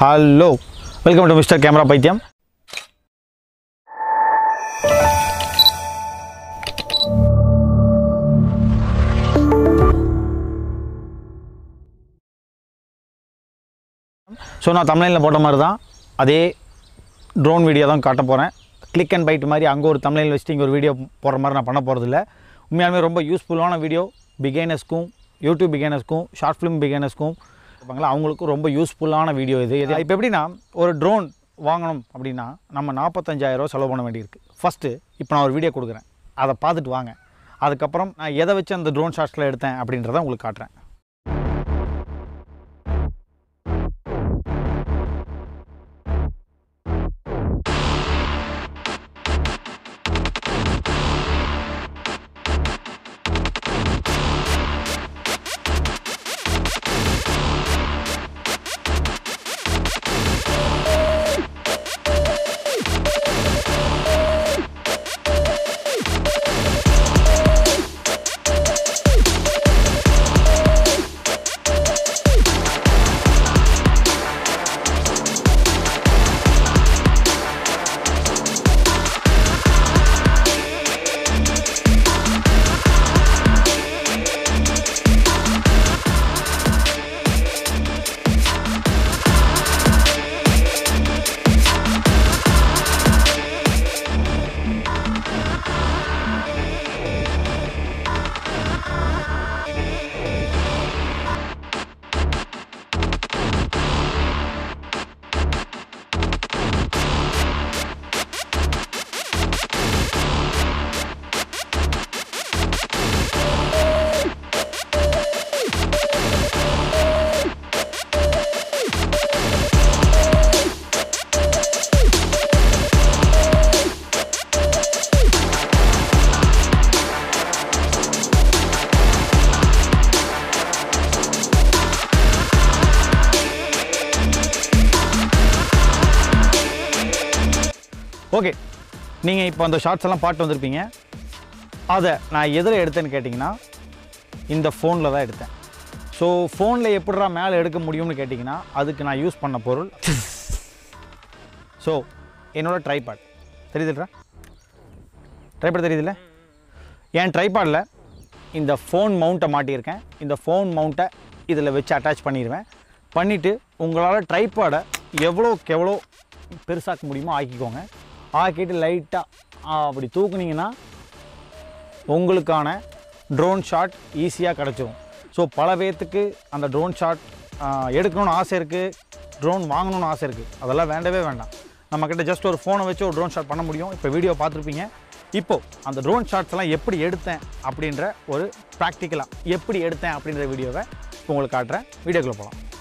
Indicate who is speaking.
Speaker 1: hello welcome to mister camera பைத்தியம் so நான் தமிழ்நில போட்ட மாதிரி தான் அதே ட்ரோன் வீடியோ தான் காட்ட போகிறேன் கிளிக் அண்ட் பைட் மாதிரி அங்கே ஒரு தமிழில் வச்சுட்டு இங்கே ஒரு வீடியோ போடுற மாதிரி நான் பண்ண போகிறதில்ல உண்மையாலுமே ரொம்ப யூஸ்ஃபுல்லான வீடியோ பிகைனர்ஸ்க்கும் யூடியூப் பிகைனர்ஸ்க்கும் ஷார்ட் ஃபிலிம் பிகைனர்ஸ்க்கும் இருப்பாங்களா அவங்களுக்கும் ரொம்ப யூஸ்ஃபுல்லான வீடியோ இது இது இப்போ எப்படின்னா ஒரு ட்ரோன் வாங்கணும் அப்படின்னா நம்ம நாற்பத்தஞ்சாயிரரூவா செலவு பண்ண வேண்டியிருக்கு ஃபஸ்ட்டு இப்போ நான் ஒரு வீடியோ கொடுக்குறேன் அதை பார்த்துட்டு வாங்க அதுக்கப்புறம் நான் எதை வச்சு அந்த ட்ரோன் ஷாட்ஸில் எடுத்தேன் அப்படின்றத உங்களுக்கு காட்டுறேன் ஓகே நீங்கள் இப்போ அந்த ஷார்ட்ஸ் எல்லாம் பாட்டு வந்திருப்பீங்க அதை நான் எதில் எடுத்தேன்னு கேட்டிங்கன்னா இந்த ஃபோனில் தான் எடுத்தேன் ஸோ ஃபோனில் எப்படிடா மேலே எடுக்க முடியும்னு கேட்டிங்கன்னா அதுக்கு நான் யூஸ் பண்ண பொருள் ஸோ என்னோட ட்ரைபாட் தெரியுதுல்ரா ட்ரைபாட் தெரியுதுல்ல என் ட்ரைபாடில் இந்த ஃபோன் மவுண்ட்டை மாட்டியிருக்கேன் இந்த ஃபோன் மவுண்ட்டை இதில் வச்சு அட்டாச் பண்ணிடுவேன் பண்ணிவிட்டு உங்களால் ட்ரைபாடை எவ்வளோக்கு எவ்வளோ பெருசாக்க முடியுமோ ஆக்கிக்கோங்க ஆக்கிட்டு லைட்டாக அப்படி தூக்குனீங்கன்னா உங்களுக்கான ட்ரோன் ஷாட் ஈஸியாக கிடச்சிரும் ஸோ பல பேர்த்துக்கு அந்த ட்ரோன் ஷாட் எடுக்கணும்னு ஆசை இருக்குது ட்ரோன் வாங்கணும்னு ஆசை இருக்குது அதெல்லாம் வேண்டவே வேண்டாம் நம்மக்கிட்ட ஜஸ்ட் ஒரு ஃபோனை வச்சு ஒரு ட்ரோன் ஷாட் பண்ண முடியும் இப்போ வீடியோ பார்த்துருப்பீங்க இப்போது அந்த ட்ரோன் ஷாட்ஸ் எல்லாம் எப்படி எடுத்தேன் அப்படின்ற ஒரு ப்ராக்டிக்கலாக எப்படி எடுத்தேன் அப்படின்ற வீடியோவை இப்போ உங்களுக்கு காட்டுறேன் வீடியோக்குள்ளே போகலாம்